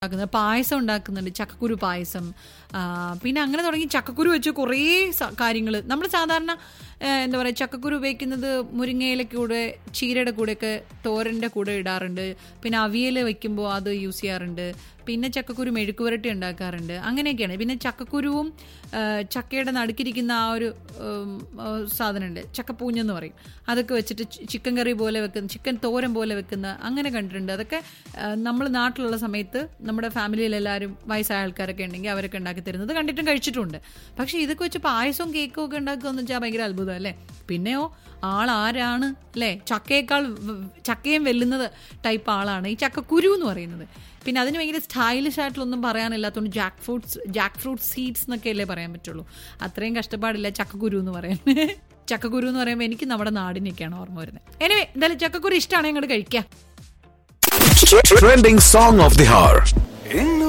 ഉണ്ടാക്കുന്നത് പായസം ഉണ്ടാക്കുന്നുണ്ട് ചക്കക്കുരു പായസം ആ, പിന്നെ അങ്ങനെ തുടങ്ങി ചക്കക്കുരു വെച്ച് കുറേ കാര്യങ്ങൾ നമ്മൾ സാധാരണ ആ, എന്താ പറയുക ചക്കക്കുരു ഉപയോഗിക്കുന്നത് മുരിങ്ങയിലെ കൂടെ ചീരയുടെ കൂടെയൊക്കെ തോരൻ്റെ കൂടെ ഇടാറുണ്ട് പിന്നെ അവിയൽ വെക്കുമ്പോൾ അത് യൂസ് ചെയ്യാറുണ്ട് പിന്നെ ചക്കക്കുരു മെഴുക്കുവരട്ടി ഉണ്ടാക്കാറുണ്ട് അങ്ങനെയൊക്കെയാണ് പിന്നെ ചക്കക്കുരുവും ആ, ചക്കയുടെ നടുക്കിരിക്കുന്ന ആ ഒരു ഉം, ആ, സാധനമുണ്ട് ചക്കപ്പൂഞ്ഞെന്ന് പറയും അതൊക്കെ വെച്ചിട്ട് ചി- ചിക്കൻ കറി പോലെ വെക്കുന്ന ചിക്കൻ തോരൻ പോലെ വെക്കുന്ന അങ്ങനെ കണ്ടിട്ടുണ്ട് അതൊക്കെ നമ്മൾ നാട്ടിലുള്ള സമയത്ത് നമ്മുടെ ഫാമിലിയിൽ എല്ലാവരും വയസ്സായ ആൾക്കാരൊക്കെ ഉണ്ടെങ്കിൽ അവരൊക്കെ ഉണ്ടാക്കി തരുന്നത് കണ്ടിട്ടും കഴിച്ചിട്ടുണ്ട് പക്ഷേ ഇതൊക്കെ വെച്ച് പായസവും കേക്കും ഒക്കെ ഉണ്ടാക്കുക എന്ന് വെച്ചാൽ ഭയങ്കര അത്ഭുതം അല്ലേ പിന്നെയോ ആളാരാണ് അല്ലേ ചക്കയേക്കാൾ വ- ചക്കയും വെല്ലുന്നത് ടൈപ്പ് ആളാണ് ഈ ചക്കക്കുരു എന്ന് പറയുന്നത് പിന്നെ അതിന് ഭയങ്കര സ്റ്റൈലിഷ് ആയിട്ടുള്ളൊന്നും പറയാനില്ലാത്തതുകൊണ്ട് jackfruits jackfruit seeds എന്നൊക്കെ അല്ലേ പറയാൻ പറ്റുള്ളൂ അത്രയും കഷ്ടപ്പാടില്ല ചക്കക്കുരു എന്ന് പറയാൻ ചക്കക്കുരു എന്ന് പറയുമ്പോൾ എനിക്ക് നമ്മുടെ നാടിനൊക്കെയാണ് ഓർമ്മ വരുന്നത് എനിവേ എന്തായാലും ചക്കക്കുരു ഇഷ്ടമാണ് അങ്ങോട്ട് കഴിക്കുക Trending song of the hour.